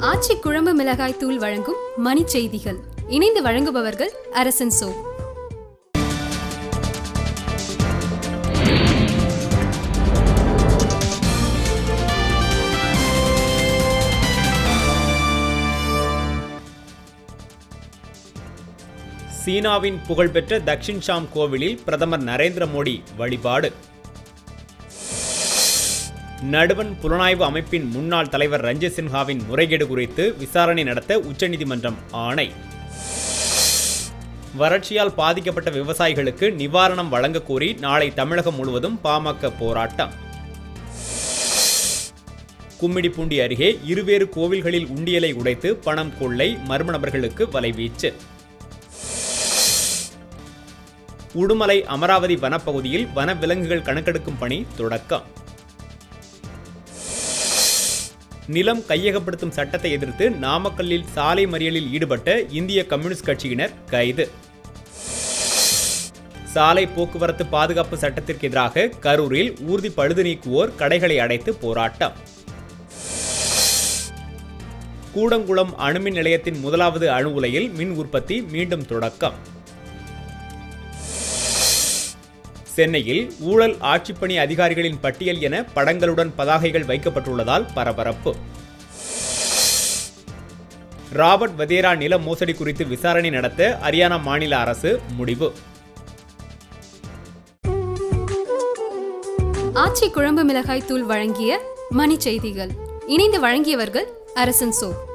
ஆச்சி குழம்பு மிளகாய் தூள் வழங்கும் மணி செய்திகள் இணைந்து வழங்குபவர்கள் அரசன் சோ சீனாவின் புகழ்பெற்ற தக்ஷின் ஷாம் கோவிலில் பிரதமர் நரேந்திர மோடி வழிபாடு நடுவன் புலனாய்வு அமைப்பின் முன்னாள் தலைவர் ரஞ்சித் சின்ஹாவின் முறைகேடு குறித்து விசாரணை நடத்த உச்சநீதிமன்றம் ஆணை வறட்சியால் பாதிக்கப்பட்ட விவசாயிகளுக்கு நிவாரணம் வழங்கக் கோரி நாளை தமிழகம் முழுவதும் பாமக போராட்டம் கும்மிடிப்பூண்டி அருகே இருவேறு கோவில்களில் உண்டியலை உடைத்து பணம் கொள்ளை மர்ம நபர்களுக்கு வலைவீச்சு உடுமலை அமராவதி வனப்பகுதியில் வனவிலங்குகள் கணக்கெடுக்கும் பணி தொடக்கம் நிலம் கையகப்படுத்தும் சட்டத்தை எதிர்த்து நாமக்கல்லில் சாலை மறியலில் ஈடுபட்ட இந்திய கம்யூனிஸ்ட் கட்சியினர் கைது சாலை போக்குவரத்து பாதுகாப்பு சட்டத்திற்கு எதிராக கரூரில் ஊர்தி பழுது நீக்குவோர் கடைகளை அடைத்து போராட்டம் கூடங்குளம் அணுமின் நிலையத்தின் முதலாவது அணு உலையில் மின் உற்பத்தி மீண்டும் தொடக்கம் சென்னையில் ஊழல் ஆட்சிப்பணி அதிகாரிகளின் பட்டியல் என படங்களுடன் பதாகைகள் வைக்கப்பட்டுள்ளதால் பரபரப்பு ராபர்ட் வதேரா நில மோசடி குறித்து விசாரணை நடத்த ஹரியானா மாநில அரசு முடிவு ஆச்சி குழம்பு மிளகாய் தூள் வழங்கிய மணி செய்திகள் இணைந்து வழங்கியவர்கள் அரசன் சோ